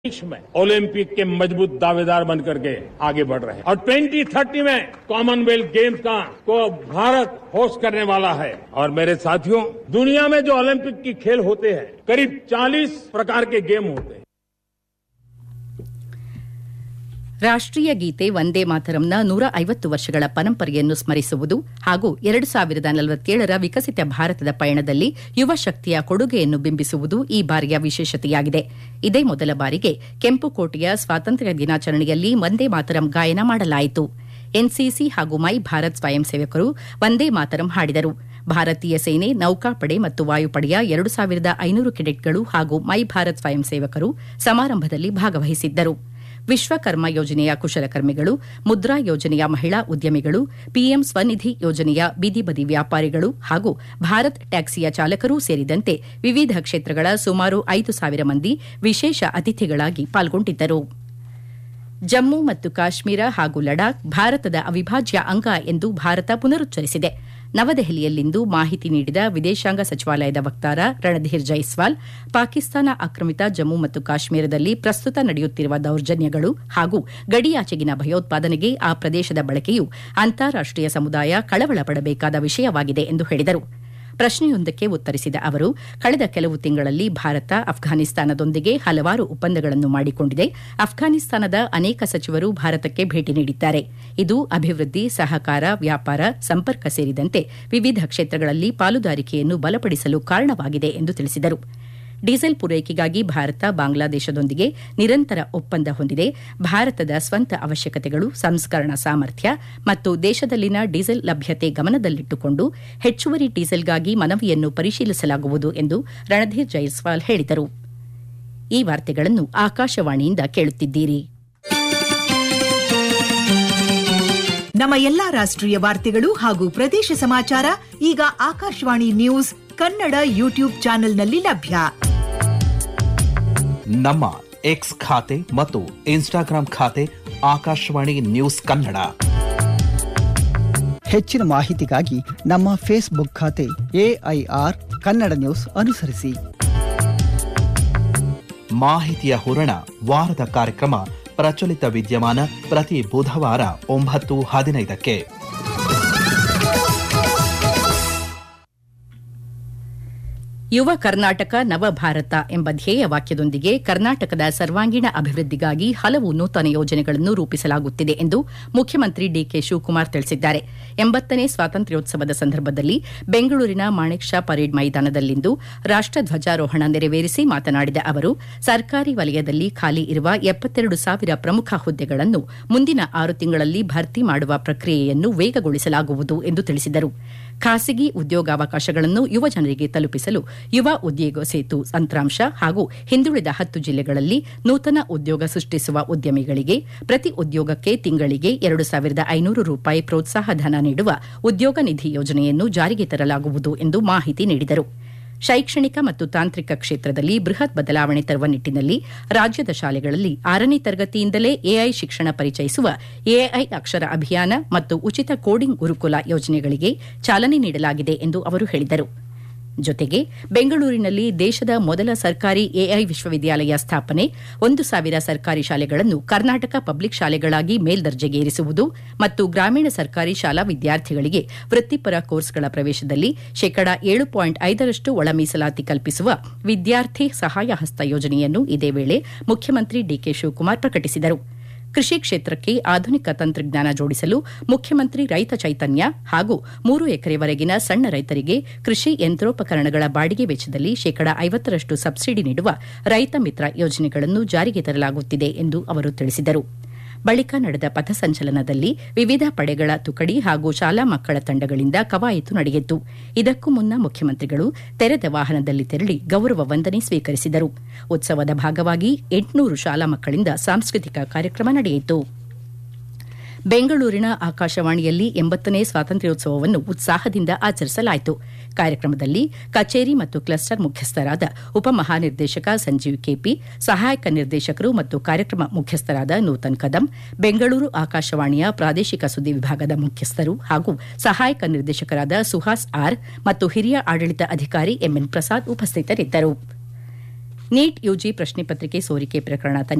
देश में ओलंपिक के मजबूत दावेदार बनकर के आगे बढ़ रहे हैं और 2030 में कॉमनवेल्थ गेम्स का को भारत होस्ट करने वाला है और मेरे साथियों दुनिया में जो ओलंपिक की खेल होते हैं करीब 40 प्रकार के गेम होते हैं ರಾಷ್ಟೀಯ ಗೀತೆ ವಂದೇ ಮಾತರಂನ ನೂರ ಐವತ್ತು ವರ್ಷಗಳ ಪರಂಪರೆಯನ್ನು ಸ್ಮರಿಸುವುದು ಹಾಗೂ ಎರಡು ಸಾವಿರದ ನಲವತ್ತೇಳರ ವಿಕಸಿತ ಭಾರತದ ಪಯಣದಲ್ಲಿ ಯುವ ಶಕ್ತಿಯ ಕೊಡುಗೆಯನ್ನು ಬಿಂಬಿಸುವುದು ಈ ಬಾರಿಯ ವಿಶೇಷತೆಯಾಗಿದೆ ಇದೇ ಮೊದಲ ಬಾರಿಗೆ ಕೆಂಪುಕೋಟೆಯ ಸ್ವಾತಂತ್ರ್ಯ ದಿನಾಚರಣೆಯಲ್ಲಿ ವಂದೇ ಮಾತರಂ ಗಾಯನ ಮಾಡಲಾಯಿತು ಎನ್ಸಿಸಿ ಹಾಗೂ ಮೈ ಭಾರತ್ ಸ್ವಯಂ ಸೇವಕರು ವಂದೇ ಮಾತರಂ ಹಾಡಿದರು ಭಾರತೀಯ ಸೇನೆ ನೌಕಾಪಡೆ ಮತ್ತು ವಾಯುಪಡೆಯ ಎರಡು ಸಾವಿರದ ಐನೂರು ಕೆಡೆಟ್ಗಳು ಹಾಗೂ ಮೈ ಭಾರತ್ ಸ್ವಯಂ ಸೇವಕರು ಸಮಾರಂಭದಲ್ಲಿ ಭಾಗವಹಿಸಿದ್ದರು ವಿಶ್ವಕರ್ಮ ಯೋಜನೆಯ ಕುಶಲಕರ್ಮಿಗಳು ಮುದ್ರಾ ಯೋಜನೆಯ ಮಹಿಳಾ ಉದ್ಯಮಿಗಳು ಪಿಎಂ ಸ್ವನಿಧಿ ಯೋಜನೆಯ ಬೀದಿ ಬದಿ ವ್ಯಾಪಾರಿಗಳು ಹಾಗೂ ಭಾರತ್ ಟ್ಯಾಕ್ಸಿಯ ಚಾಲಕರೂ ಸೇರಿದಂತೆ ವಿವಿಧ ಕ್ಷೇತ್ರಗಳ ಸುಮಾರು ಐದು ಸಾವಿರ ಮಂದಿ ವಿಶೇಷ ಅತಿಥಿಗಳಾಗಿ ಪಾಲ್ಗೊಂಡಿದ್ದರು ಜಮ್ಮು ಮತ್ತು ಕಾಶ್ಮೀರ ಹಾಗೂ ಲಡಾಖ್ ಭಾರತದ ಅವಿಭಾಜ್ಯ ಅಂಗ ಎಂದು ಭಾರತ ಪುನರುಚ್ಚರಿಸಿದೆ ನವದೆಹಲಿಯಲ್ಲಿಂದು ಮಾಹಿತಿ ನೀಡಿದ ವಿದೇಶಾಂಗ ಸಚಿವಾಲಯದ ವಕ್ತಾರ ರಣಧೀರ್ ಜೈಸ್ವಾಲ್ ಪಾಕಿಸ್ತಾನ ಆಕ್ರಮಿತ ಜಮ್ಮು ಮತ್ತು ಕಾಶ್ಮೀರದಲ್ಲಿ ಪ್ರಸ್ತುತ ನಡೆಯುತ್ತಿರುವ ದೌರ್ಜನ್ಯಗಳು ಹಾಗೂ ಗಡಿಯಾಚೆಗಿನ ಭಯೋತ್ಪಾದನೆಗೆ ಆ ಪ್ರದೇಶದ ಬಳಕೆಯು ಅಂತಾರಾಷ್ಟೀಯ ಸಮುದಾಯ ಕಳವಳ ಪಡಬೇಕಾದ ವಿಷಯವಾಗಿದೆ ಎಂದು ಹೇಳಿದರು ಪ್ರಶ್ನೆಯೊಂದಕ್ಕೆ ಉತ್ತರಿಸಿದ ಅವರು ಕಳೆದ ಕೆಲವು ತಿಂಗಳಲ್ಲಿ ಭಾರತ ಅಫ್ಘಾನಿಸ್ತಾನದೊಂದಿಗೆ ಹಲವಾರು ಒಪ್ಪಂದಗಳನ್ನು ಮಾಡಿಕೊಂಡಿದೆ ಅಫ್ಘಾನಿಸ್ತಾನದ ಅನೇಕ ಸಚಿವರು ಭಾರತಕ್ಕೆ ಭೇಟಿ ನೀಡಿದ್ದಾರೆ ಇದು ಅಭಿವೃದ್ಧಿ ಸಹಕಾರ ವ್ಯಾಪಾರ ಸಂಪರ್ಕ ಸೇರಿದಂತೆ ವಿವಿಧ ಕ್ಷೇತ್ರಗಳಲ್ಲಿ ಪಾಲುದಾರಿಕೆಯನ್ನು ಬಲಪಡಿಸಲು ಕಾರಣವಾಗಿದೆ ಎಂದು ತಿಳಿಸಿದರು ಡೀಸೆಲ್ ಪೂರೈಕೆಗಾಗಿ ಭಾರತ ಬಾಂಗ್ಲಾದೇಶದೊಂದಿಗೆ ನಿರಂತರ ಒಪ್ಪಂದ ಹೊಂದಿದೆ ಭಾರತದ ಸ್ವಂತ ಅವಶ್ಯಕತೆಗಳು ಸಂಸ್ಕರಣಾ ಸಾಮರ್ಥ್ಯ ಮತ್ತು ದೇಶದಲ್ಲಿನ ಡೀಸೆಲ್ ಲಭ್ಯತೆ ಗಮನದಲ್ಲಿಟ್ಟುಕೊಂಡು ಹೆಚ್ಚುವರಿ ಡೀಸೆಲ್ಗಾಗಿ ಮನವಿಯನ್ನು ಪರಿಶೀಲಿಸಲಾಗುವುದು ಎಂದು ರಣಧೀರ್ ಜೈಸ್ವಾಲ್ ಹೇಳಿದರು ಈ ವಾರ್ತೆಗಳನ್ನು ಆಕಾಶವಾಣಿಯಿಂದ ಕೇಳುತ್ತಿದ್ದೀರಿ ನಮ್ಮ ಎಲ್ಲಾ ರಾಷ್ಟ್ರೀಯ ವಾರ್ತೆಗಳು ಹಾಗೂ ಪ್ರದೇಶ ಸಮಾಚಾರ ಈಗ ಆಕಾಶವಾಣಿ ನ್ಯೂಸ್ ಕನ್ನಡ ಯೂಟ್ಯೂಬ್ ಚಾನೆಲ್ನಲ್ಲಿ ಲಭ್ಯ ನಮ್ಮ ಎಕ್ಸ್ ಖಾತೆ ಮತ್ತು ಇನ್ಸ್ಟಾಗ್ರಾಂ ಖಾತೆ ಆಕಾಶವಾಣಿ ನ್ಯೂಸ್ ಕನ್ನಡ ಹೆಚ್ಚಿನ ಮಾಹಿತಿಗಾಗಿ ನಮ್ಮ ಫೇಸ್ಬುಕ್ ಖಾತೆ ಎಐಆರ್ ಕನ್ನಡ ನ್ಯೂಸ್ ಅನುಸರಿಸಿ ಮಾಹಿತಿಯ ಹೂರಣ ವಾರದ ಕಾರ್ಯಕ್ರಮ ಪ್ರಚಲಿತ ವಿದ್ಯಮಾನ ಪ್ರತಿ ಬುಧವಾರ ಒಂಬತ್ತು ಹದಿನೈದಕ್ಕೆ ಯುವ ಕರ್ನಾಟಕ ನವ ಭಾರತ ಎಂಬ ಧ್ಯೇಯ ವಾಕ್ಯದೊಂದಿಗೆ ಕರ್ನಾಟಕದ ಸರ್ವಾಂಗೀಣ ಅಭಿವೃದ್ಧಿಗಾಗಿ ಹಲವು ನೂತನ ಯೋಜನೆಗಳನ್ನು ರೂಪಿಸಲಾಗುತ್ತಿದೆ ಎಂದು ಮುಖ್ಯಮಂತ್ರಿ ಡಿಕೆ ಶಿವಕುಮಾರ್ ತಿಳಿಸಿದ್ದಾರೆ ಎಂಬತ್ತನೇ ಸ್ವಾತಂತ್ರ್ಯೋತ್ಸವದ ಸಂದರ್ಭದಲ್ಲಿ ಬೆಂಗಳೂರಿನ ಮಾಣಿಕ್ ಶಾ ಪರೇಡ್ ಮೈದಾನದಲ್ಲಿಂದು ರಾಷ್ಟಧ್ವಜಾರೋಹಣ ನೆರವೇರಿಸಿ ಮಾತನಾಡಿದ ಅವರು ಸರ್ಕಾರಿ ವಲಯದಲ್ಲಿ ಖಾಲಿ ಇರುವ ಎಪ್ಪತ್ತೆರಡು ಸಾವಿರ ಪ್ರಮುಖ ಹುದ್ದೆಗಳನ್ನು ಮುಂದಿನ ಆರು ತಿಂಗಳಲ್ಲಿ ಭರ್ತಿ ಮಾಡುವ ಪ್ರಕ್ರಿಯೆಯನ್ನು ವೇಗಗೊಳಿಸಲಾಗುವುದು ಎಂದು ತಿಳಿಸಿದರು ಖಾಸಗಿ ಉದ್ಯೋಗಾವಕಾಶಗಳನ್ನು ಯುವ ಜನರಿಗೆ ತಲುಪಿಸಲು ಯುವ ಉದ್ಯೋಗ ಸೇತು ತಂತ್ರಾಂಶ ಹಾಗೂ ಹಿಂದುಳಿದ ಹತ್ತು ಜಿಲ್ಲೆಗಳಲ್ಲಿ ನೂತನ ಉದ್ಯೋಗ ಸೃಷ್ಟಿಸುವ ಉದ್ಯಮಿಗಳಿಗೆ ಪ್ರತಿ ಉದ್ಯೋಗಕ್ಕೆ ತಿಂಗಳಿಗೆ ಎರಡು ಸಾವಿರದ ಐನೂರು ರೂಪಾಯಿ ಪ್ರೋತ್ಸಾಹ ಧನ ನೀಡುವ ಉದ್ಯೋಗ ನಿಧಿ ಯೋಜನೆಯನ್ನು ಜಾರಿಗೆ ತರಲಾಗುವುದು ಎಂದು ಮಾಹಿತಿ ನೀಡಿದರು ಶೈಕ್ಷಣಿಕ ಮತ್ತು ತಾಂತ್ರಿಕ ಕ್ಷೇತ್ರದಲ್ಲಿ ಬೃಹತ್ ಬದಲಾವಣೆ ತರುವ ನಿಟ್ಟಿನಲ್ಲಿ ರಾಜ್ಯದ ಶಾಲೆಗಳಲ್ಲಿ ಆರನೇ ತರಗತಿಯಿಂದಲೇ ಎಐ ಶಿಕ್ಷಣ ಪರಿಚಯಿಸುವ ಎಐ ಅಕ್ಷರ ಅಭಿಯಾನ ಮತ್ತು ಉಚಿತ ಕೋಡಿಂಗ್ ಗುರುಕುಲ ಯೋಜನೆಗಳಿಗೆ ಚಾಲನೆ ನೀಡಲಾಗಿದೆ ಎಂದು ಅವರು ಹೇಳಿದರು ಜೊತೆಗೆ ಬೆಂಗಳೂರಿನಲ್ಲಿ ದೇಶದ ಮೊದಲ ಸರ್ಕಾರಿ ಎಐ ವಿಶ್ವವಿದ್ಯಾಲಯ ಸ್ಥಾಪನೆ ಒಂದು ಸಾವಿರ ಸರ್ಕಾರಿ ಶಾಲೆಗಳನ್ನು ಕರ್ನಾಟಕ ಪಬ್ಲಿಕ್ ಶಾಲೆಗಳಾಗಿ ಮೇಲ್ದರ್ಜೆಗೇರಿಸುವುದು ಮತ್ತು ಗ್ರಾಮೀಣ ಸರ್ಕಾರಿ ಶಾಲಾ ವಿದ್ಯಾರ್ಥಿಗಳಿಗೆ ವೃತ್ತಿಪರ ಕೋರ್ಸ್ಗಳ ಪ್ರವೇಶದಲ್ಲಿ ಶೇಕಡಾ ಏಳು ಪಾಯಿಂಟ್ ಐದರಷ್ಟು ಒಳ ಮೀಸಲಾತಿ ಕಲ್ಪಿಸುವ ವಿದ್ಯಾರ್ಥಿ ಸಹಾಯ ಹಸ್ತ ಯೋಜನೆಯನ್ನು ಇದೇ ವೇಳೆ ಮುಖ್ಯಮಂತ್ರಿ ಡಿಕೆ ಶಿವಕುಮಾರ್ ಪ್ರಕಟಿಸಿದರು ಕೃಷಿ ಕ್ಷೇತ್ರಕ್ಕೆ ಆಧುನಿಕ ತಂತ್ರಜ್ಞಾನ ಜೋಡಿಸಲು ಮುಖ್ಯಮಂತ್ರಿ ರೈತ ಚೈತನ್ಯ ಹಾಗೂ ಮೂರು ಎಕರೆವರೆಗಿನ ಸಣ್ಣ ರೈತರಿಗೆ ಕೃಷಿ ಯಂತ್ರೋಪಕರಣಗಳ ಬಾಡಿಗೆ ವೆಚ್ಚದಲ್ಲಿ ಶೇಕಡಾ ಐವತ್ತರಷ್ಟು ಸಬ್ಸಿಡಿ ನೀಡುವ ರೈತ ಮಿತ್ರ ಯೋಜನೆಗಳನ್ನು ಜಾರಿಗೆ ತರಲಾಗುತ್ತಿದೆ ಎಂದು ಅವರು ತಿಳಿಸಿದರು ಬಳಿಕ ನಡೆದ ಪಥಸಂಚಲನದಲ್ಲಿ ವಿವಿಧ ಪಡೆಗಳ ತುಕಡಿ ಹಾಗೂ ಶಾಲಾ ಮಕ್ಕಳ ತಂಡಗಳಿಂದ ಕವಾಯತು ನಡೆಯಿತು ಇದಕ್ಕೂ ಮುನ್ನ ಮುಖ್ಯಮಂತ್ರಿಗಳು ತೆರೆದ ವಾಹನದಲ್ಲಿ ತೆರಳಿ ಗೌರವ ವಂದನೆ ಸ್ವೀಕರಿಸಿದರು ಉತ್ಸವದ ಭಾಗವಾಗಿ ಎಂಟುನೂರು ಶಾಲಾ ಮಕ್ಕಳಿಂದ ಸಾಂಸ್ಕೃತಿಕ ಕಾರ್ಯಕ್ರಮ ನಡೆಯಿತು ಬೆಂಗಳೂರಿನ ಆಕಾಶವಾಣಿಯಲ್ಲಿ ಎಂಬತ್ತನೇ ಸ್ವಾತಂತ್ರ್ಯೋತ್ಸವವನ್ನು ಉತ್ಸಾಹದಿಂದ ಆಚರಿಸಲಾಯಿತು ಕಾರ್ಯಕ್ರಮದಲ್ಲಿ ಕಚೇರಿ ಮತ್ತು ಕ್ಲಸ್ಟರ್ ಮುಖ್ಯಸ್ಥರಾದ ಉಪಮಹಾನಿರ್ದೇಶಕ ಸಂಜೀವ್ ಕೆಪಿ ಸಹಾಯಕ ನಿರ್ದೇಶಕರು ಮತ್ತು ಕಾರ್ಯಕ್ರಮ ಮುಖ್ಯಸ್ಥರಾದ ನೂತನ್ ಕದಂ ಬೆಂಗಳೂರು ಆಕಾಶವಾಣಿಯ ಪ್ರಾದೇಶಿಕ ಸುದ್ದಿ ವಿಭಾಗದ ಮುಖ್ಯಸ್ಥರು ಹಾಗೂ ಸಹಾಯಕ ನಿರ್ದೇಶಕರಾದ ಸುಹಾಸ್ ಆರ್ ಮತ್ತು ಹಿರಿಯ ಆಡಳಿತ ಅಧಿಕಾರಿ ಎಂಎನ್ ಪ್ರಸಾದ್ ಉಪಸ್ಥಿತರಿದ್ದರು ನೀಟ್ ಯುಜಿ ಪ್ರಶ್ನೆ ಪತ್ರಿಕೆ ಸೋರಿಕೆ ಪ್ರಕರಣ